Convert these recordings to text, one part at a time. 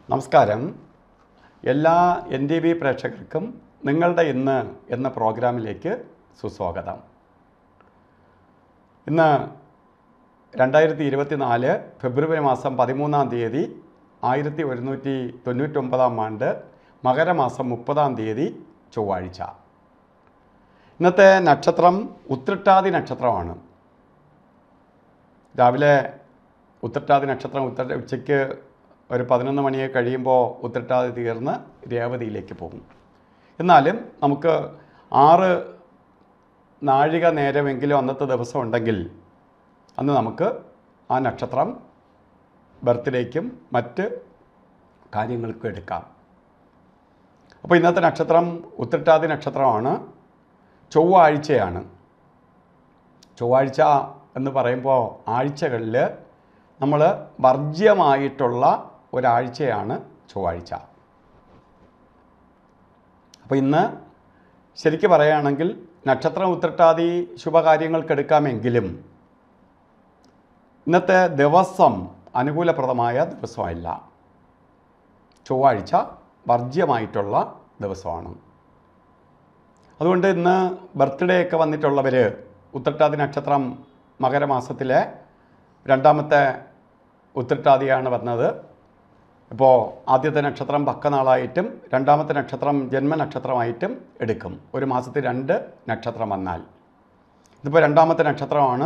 നമസ്കാരം എല്ലാ N T V പ്രേക്ഷകർക്കും നിങ്ങളുടെ ഇന്ന് എന്ന പ്രോഗ്രാമിലേക്ക് സുസ്വാഗതം ഇന്ന് രണ്ടായിരത്തി ഇരുപത്തി നാല് ഫെബ്രുവരി മാസം പതിമൂന്നാം തീയതി ആയിരത്തി ഒരുന്നൂറ്റി തൊണ്ണൂറ്റൊമ്പതാം ആണ്ട് മകരമാസം മുപ്പതാം തീയതി ചൊവ്വാഴ്ച ഇന്നത്തെ നക്ഷത്രം ഉത്രട്ടാതി നക്ഷത്രമാണ് രാവിലെ ഉത്രട്ടാതി നക്ഷത്രം ഉത്ര ഉച്ചയ്ക്ക് ഒരു പതിനൊന്ന് മണിയെ കഴിയുമ്പോൾ ഉത്രട്ടാതി തീർന്ന് രേവതിയിലേക്ക് പോകും എന്നാലും നമുക്ക് ആറ് നാഴിക നേരമെങ്കിലും അന്നത്തെ ദിവസം ഉണ്ടെങ്കിൽ അന്ന് നമുക്ക് ആ നക്ഷത്രം ബർത്ത്ഡേക്കും മറ്റ് കാര്യങ്ങൾക്കും എടുക്കാം അപ്പോൾ ഇന്നത്തെ നക്ഷത്രം ഉത്രട്ടാതി നക്ഷത്രമാണ് ചൊവ്വാഴ്ചയാണ് ചൊവ്വാഴ്ച എന്ന് പറയുമ്പോൾ ആഴ്ചകളിൽ നമ്മൾ വർജ്യമായിട്ടുള്ള ഒരാഴ്ചയാണ് ചൊവ്വാഴ്ച അപ്പോൾ ഇന്ന് ശരിക്കും പറയുകയാണെങ്കിൽ നക്ഷത്രം ഉത്രട്ടാതി ശുഭകാര്യങ്ങൾക്കെടുക്കാമെങ്കിലും ഇന്നത്തെ ദിവസം അനുകൂലപ്രദമായ ദിവസമല്ല ചൊവ്വാഴ്ച വർജ്യമായിട്ടുള്ള ദിവസമാണ് അതുകൊണ്ട് ഇന്ന് ബർത്ത്ഡേ ഒക്കെ വന്നിട്ടുള്ളവർ ഉത്രട്ടാതി നക്ഷത്രം മകരമാസത്തിലെ രണ്ടാമത്തെ ഉത്രട്ടാതിയാണ് വന്നത് ഇപ്പോൾ ആദ്യത്തെ നക്ഷത്രം പക്കനാളായിട്ടും രണ്ടാമത്തെ നക്ഷത്രം ജന്മനക്ഷത്രമായിട്ടും എടുക്കും ഒരു മാസത്തിൽ രണ്ട് നക്ഷത്രം വന്നാൽ ഇതിപ്പോൾ രണ്ടാമത്തെ നക്ഷത്രമാണ്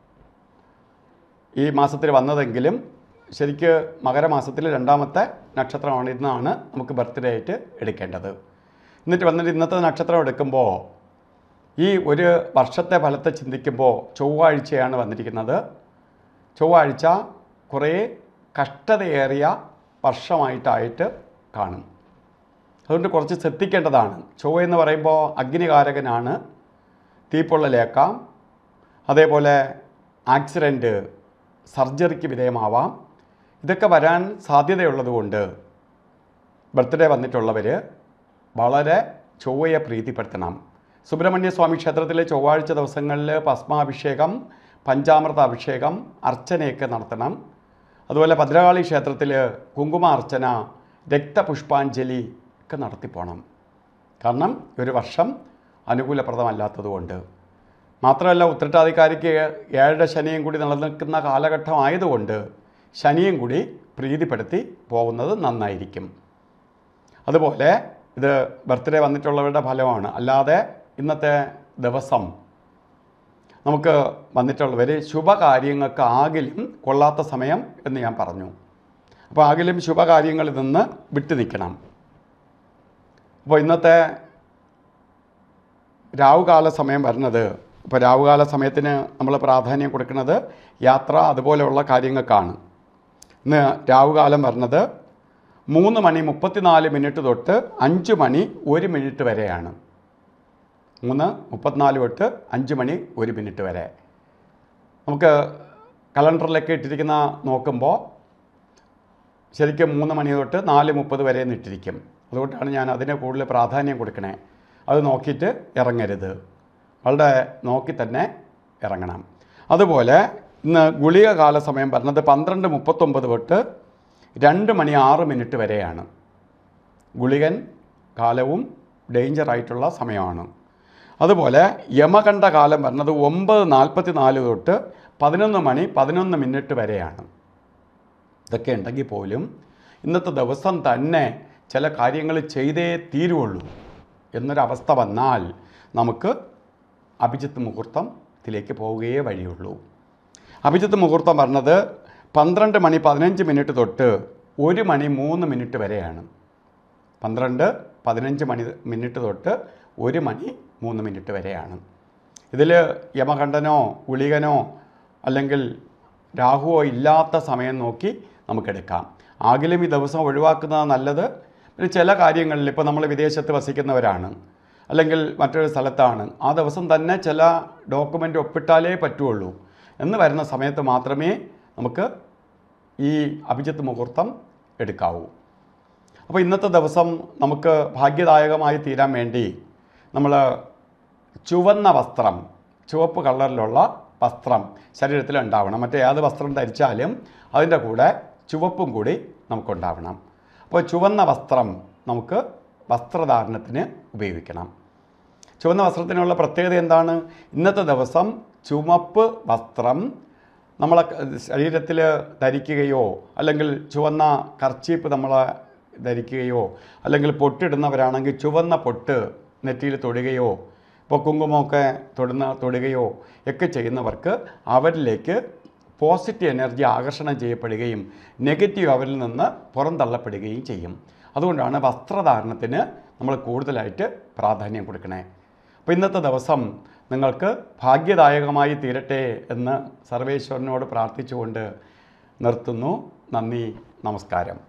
ഈ മാസത്തിൽ വന്നതെങ്കിലും ശരിക്ക് മകരമാസത്തിൽ രണ്ടാമത്തെ നക്ഷത്രമാണ് ഇന്നാണ് നമുക്ക് ബർത്ത്ഡേ ആയിട്ട് എടുക്കേണ്ടത് എന്നിട്ട് വന്നിട്ട് ഇന്നത്തെ നക്ഷത്രം എടുക്കുമ്പോൾ ഈ ഒരു വർഷത്തെ ഫലത്തെ ചിന്തിക്കുമ്പോൾ ചൊവ്വാഴ്ചയാണ് വന്നിരിക്കുന്നത് ചൊവ്വാഴ്ച കുറേ കഷ്ടതയേറിയ വർഷമായിട്ടായിട്ട് കാണും അതുകൊണ്ട് കുറച്ച് ശ്രദ്ധിക്കേണ്ടതാണ് ചൊവ്വ എന്ന് പറയുമ്പോൾ അഗ്നികാരകനാണ് തീപ്പൊള്ളലേക്കാം അതേപോലെ ആക്സിഡൻറ്റ് സർജറിക്ക് വിധേയമാവാം ഇതൊക്കെ വരാൻ സാധ്യതയുള്ളതുകൊണ്ട് ബർത്ത്ഡേ വന്നിട്ടുള്ളവർ വളരെ ചൊവ്വയെ പ്രീതിപ്പെടുത്തണം സുബ്രഹ്മണ്യ സ്വാമി ക്ഷേത്രത്തിലെ ചൊവ്വാഴ്ച ദിവസങ്ങളിൽ ഭസ്മാഭിഷേകം പഞ്ചാമൃത അഭിഷേകം അർച്ചനയൊക്കെ നടത്തണം അതുപോലെ ഭദ്രകാളി ക്ഷേത്രത്തിൽ കുങ്കുമ അർച്ചന രക്തപുഷ്പാഞ്ജലി ഒക്കെ നടത്തിപ്പോണം കാരണം ഒരു വർഷം അനുകൂലപ്രദമല്ലാത്തതുകൊണ്ട് മാത്രമല്ല ഉത്രട്ടാധികാരിക്ക് ഏഴര ശനിയും കൂടി നിലനിൽക്കുന്ന കാലഘട്ടമായതുകൊണ്ട് ശനിയും കൂടി പ്രീതിപ്പെടുത്തി പോകുന്നത് നന്നായിരിക്കും അതുപോലെ ഇത് ബർത്ത്ഡേ വന്നിട്ടുള്ളവരുടെ ഫലമാണ് അല്ലാതെ ഇന്നത്തെ ദിവസം നമുക്ക് വന്നിട്ടുള്ളവർ ശുഭകാര്യങ്ങൾക്ക് ആകിലും കൊള്ളാത്ത സമയം എന്ന് ഞാൻ പറഞ്ഞു അപ്പോൾ ആകിലും ശുഭകാര്യങ്ങളിൽ നിന്ന് വിട്ടു നിൽക്കണം അപ്പോൾ ഇന്നത്തെ രാവുകാല സമയം വരുന്നത് ഇപ്പോൾ രാവുകാല സമയത്തിന് നമ്മൾ പ്രാധാന്യം കൊടുക്കുന്നത് യാത്ര അതുപോലെയുള്ള കാര്യങ്ങൾക്കാണ് ഇന്ന് രാവുകാലം വരുന്നത് മൂന്ന് മണി മുപ്പത്തിനാല് മിനിറ്റ് തൊട്ട് അഞ്ച് മണി ഒരു മിനിറ്റ് വരെയാണ് മൂന്ന് മുപ്പത്തിനാല് തൊട്ട് അഞ്ച് മണി ഒരു മിനിറ്റ് വരെ നമുക്ക് കലണ്ടറിലൊക്കെ ഇട്ടിരിക്കുന്ന നോക്കുമ്പോൾ ശരിക്കും മൂന്ന് മണി തൊട്ട് നാല് മുപ്പത് വരെ ഇട്ടിരിക്കും അതുകൊണ്ടാണ് ഞാൻ അതിന് കൂടുതൽ പ്രാധാന്യം കൊടുക്കണേ അത് നോക്കിയിട്ട് ഇറങ്ങരുത് വളരെ നോക്കി തന്നെ ഇറങ്ങണം അതുപോലെ ഇന്ന് ഗുളിക കാല സമയം പറഞ്ഞത് പന്ത്രണ്ട് മുപ്പത്തൊമ്പത് തൊട്ട് രണ്ട് മണി ആറ് മിനിറ്റ് വരെയാണ് ഗുളികൻ കാലവും ഡേഞ്ചറായിട്ടുള്ള സമയമാണ് അതുപോലെ യമകണ്ഠ കാലം വരുന്നത് ഒമ്പത് നാൽപ്പത്തി നാല് തൊട്ട് പതിനൊന്ന് മണി പതിനൊന്ന് മിനിറ്റ് വരെയാണ് ഇതൊക്കെ ഉണ്ടെങ്കിൽ പോലും ഇന്നത്തെ ദിവസം തന്നെ ചില കാര്യങ്ങൾ ചെയ്തേ തീരുള്ളൂ എന്നൊരവസ്ഥ വന്നാൽ നമുക്ക് അഭിജിത്ത് മുഹൂർത്തത്തിലേക്ക് പോവുകയേ വഴിയുള്ളൂ അഭിജിത്ത് മുഹൂർത്തം പറഞ്ഞത് പന്ത്രണ്ട് മണി പതിനഞ്ച് മിനിറ്റ് തൊട്ട് ഒരു മണി മൂന്ന് മിനിറ്റ് വരെയാണ് പന്ത്രണ്ട് പതിനഞ്ച് മണി മിനിറ്റ് തൊട്ട് ഒരു മണി മൂന്ന് മിനിറ്റ് വരെയാണ് ഇതിൽ യമകണ്ഠനോ ഗുളികനോ അല്ലെങ്കിൽ രാഹുവോ ഇല്ലാത്ത സമയം നോക്കി നമുക്കെടുക്കാം ആകിലും ഈ ദിവസം ഒഴിവാക്കുന്നത് നല്ലത് പിന്നെ ചില കാര്യങ്ങളിൽ ഇപ്പോൾ നമ്മൾ വിദേശത്ത് വസിക്കുന്നവരാണ് അല്ലെങ്കിൽ മറ്റൊരു സ്ഥലത്താണ് ആ ദിവസം തന്നെ ചില ഡോക്യുമെൻ്റ് ഒപ്പിട്ടാലേ പറ്റുള്ളൂ എന്ന് വരുന്ന സമയത്ത് മാത്രമേ നമുക്ക് ഈ അഭിജിത്ത് മുഹൂർത്തം എടുക്കാവൂ അപ്പോൾ ഇന്നത്തെ ദിവസം നമുക്ക് ഭാഗ്യദായകമായി തീരാൻ വേണ്ടി നമ്മൾ ചുവന്ന വസ്ത്രം ചുവപ്പ് കളറിലുള്ള വസ്ത്രം ശരീരത്തിൽ ഉണ്ടാവണം മറ്റേ ഏത് വസ്ത്രം ധരിച്ചാലും അതിൻ്റെ കൂടെ ചുവപ്പും കൂടി നമുക്കുണ്ടാവണം അപ്പോൾ ചുവന്ന വസ്ത്രം നമുക്ക് വസ്ത്രധാരണത്തിന് ഉപയോഗിക്കണം ചുവന്ന വസ്ത്രത്തിനുള്ള പ്രത്യേകത എന്താണ് ഇന്നത്തെ ദിവസം ചുമപ്പ് വസ്ത്രം നമ്മളെ ശരീരത്തിൽ ധരിക്കുകയോ അല്ലെങ്കിൽ ചുവന്ന കർച്ചീപ്പ് നമ്മൾ ധരിക്കുകയോ അല്ലെങ്കിൽ പൊട്ടിടുന്നവരാണെങ്കിൽ ചുവന്ന പൊട്ട് നെറ്റിയിൽ തൊടുകയോ ഇപ്പോൾ കുങ്കുമമൊക്കെ തൊടുന്ന തൊടുകയോ ഒക്കെ ചെയ്യുന്നവർക്ക് അവരിലേക്ക് പോസിറ്റീവ് എനർജി ആകർഷണം ചെയ്യപ്പെടുകയും നെഗറ്റീവ് അവരിൽ നിന്ന് പുറന്തള്ളപ്പെടുകയും ചെയ്യും അതുകൊണ്ടാണ് വസ്ത്രധാരണത്തിന് നമ്മൾ കൂടുതലായിട്ട് പ്രാധാന്യം കൊടുക്കണേ അപ്പോൾ ഇന്നത്തെ ദിവസം നിങ്ങൾക്ക് ഭാഗ്യദായകമായി തീരട്ടെ എന്ന് സർവേശ്വരനോട് പ്രാർത്ഥിച്ചുകൊണ്ട് നിർത്തുന്നു നന്ദി നമസ്കാരം